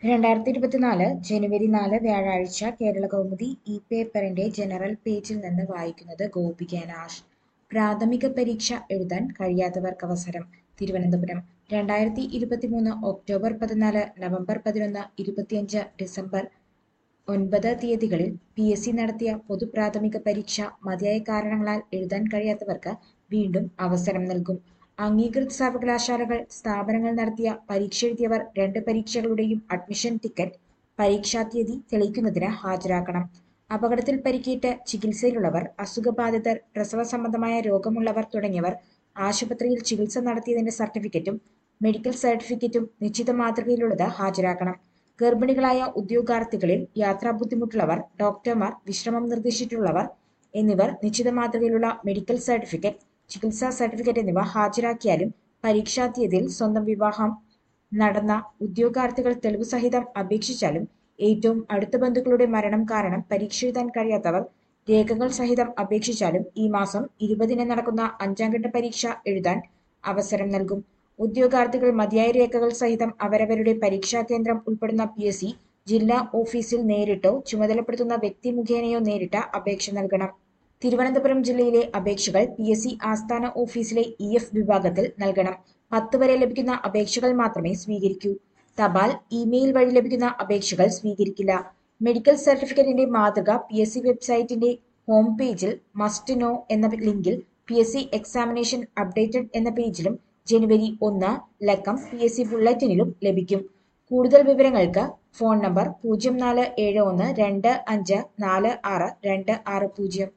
രണ്ടായിരത്തി ഇരുപത്തിനാല് ജനുവരി നാല് വ്യാഴാഴ്ച കേരള കൗമുദി ഈ പേപ്പറിന്റെ ജനറൽ പേജിൽ നിന്ന് വായിക്കുന്നത് ഗോപിക നാഷ് പ്രാഥമിക പരീക്ഷ എഴുതാൻ കഴിയാത്തവർക്ക് അവസരം തിരുവനന്തപുരം രണ്ടായിരത്തി ഇരുപത്തിമൂന്ന് ഒക്ടോബർ പതിനാല് നവംബർ പതിനൊന്ന് ഇരുപത്തിയഞ്ച് ഡിസംബർ ഒൻപത് തീയതികളിൽ പി എസ് സി നടത്തിയ പൊതുപ്രാഥമിക പരീക്ഷ മതിയായ കാരണങ്ങളാൽ എഴുതാൻ കഴിയാത്തവർക്ക് വീണ്ടും അവസരം നൽകും അംഗീകൃത സർവകലാശാലകൾ സ്ഥാപനങ്ങൾ നടത്തിയ പരീക്ഷ എഴുതിയവർ രണ്ട് പരീക്ഷകളുടെയും അഡ്മിഷൻ ടിക്കറ്റ് പരീക്ഷാ തീയതി തെളിയിക്കുന്നതിന് ഹാജരാക്കണം അപകടത്തിൽ പരിക്കേറ്റ് ചികിത്സയിലുള്ളവർ അസുഖബാധിതർ പ്രസവ സംബന്ധമായ രോഗമുള്ളവർ തുടങ്ങിയവർ ആശുപത്രിയിൽ ചികിത്സ നടത്തിയതിന്റെ സർട്ടിഫിക്കറ്റും മെഡിക്കൽ സർട്ടിഫിക്കറ്റും നിശ്ചിത മാതൃകയിലുള്ളത് ഹാജരാക്കണം ഗർഭിണികളായ ഉദ്യോഗാർത്ഥികളിൽ യാത്രാ ബുദ്ധിമുട്ടുള്ളവർ ഡോക്ടർമാർ വിശ്രമം നിർദ്ദേശിച്ചിട്ടുള്ളവർ എന്നിവർ നിശ്ചിത മാതൃകയിലുള്ള മെഡിക്കൽ സർട്ടിഫിക്കറ്റ് ചികിത്സാ സർട്ടിഫിക്കറ്റ് എന്നിവ ഹാജരാക്കിയാലും പരീക്ഷാ തീയതിയിൽ സ്വന്തം വിവാഹം നടന്ന ഉദ്യോഗാർത്ഥികൾ തെളിവ് സഹിതം അപേക്ഷിച്ചാലും ഏറ്റവും അടുത്ത ബന്ധുക്കളുടെ മരണം കാരണം പരീക്ഷ എഴുതാൻ കഴിയാത്തവർ രേഖകൾ സഹിതം അപേക്ഷിച്ചാലും ഈ മാസം ഇരുപതിന് നടക്കുന്ന അഞ്ചാം ഘട്ട പരീക്ഷ എഴുതാൻ അവസരം നൽകും ഉദ്യോഗാർത്ഥികൾ മതിയായ രേഖകൾ സഹിതം അവരവരുടെ പരീക്ഷാ കേന്ദ്രം ഉൾപ്പെടുന്ന പി എസ് സി ജില്ലാ ഓഫീസിൽ നേരിട്ടോ ചുമതലപ്പെടുത്തുന്ന വ്യക്തി മുഖേനയോ നേരിട്ട് അപേക്ഷ നൽകണം തിരുവനന്തപുരം ജില്ലയിലെ അപേക്ഷകൾ പി എസ് സി ആസ്ഥാന ഓഫീസിലെ ഇ എഫ് വിഭാഗത്തിൽ നൽകണം പത്ത് വരെ ലഭിക്കുന്ന അപേക്ഷകൾ മാത്രമേ സ്വീകരിക്കൂ തപാൽ ഇമെയിൽ വഴി ലഭിക്കുന്ന അപേക്ഷകൾ സ്വീകരിക്കില്ല മെഡിക്കൽ സർട്ടിഫിക്കറ്റിന്റെ മാതൃക പി എസ് സി വെബ്സൈറ്റിന്റെ ഹോം പേജിൽ മസ്റ്റ് നോ എന്ന ലിങ്കിൽ P S C examination updated എന്ന പേജിലും ജനുവരി ഒന്ന് ലക്കം പി എസ് സി ബുള്ളറ്റിനിലും ലഭിക്കും കൂടുതൽ വിവരങ്ങൾക്ക് ഫോൺ നമ്പർ പൂജ്യം നാല് ഏഴ് ഒന്ന് രണ്ട് അഞ്ച് നാല് ആറ് രണ്ട് ആറ് പൂജ്യം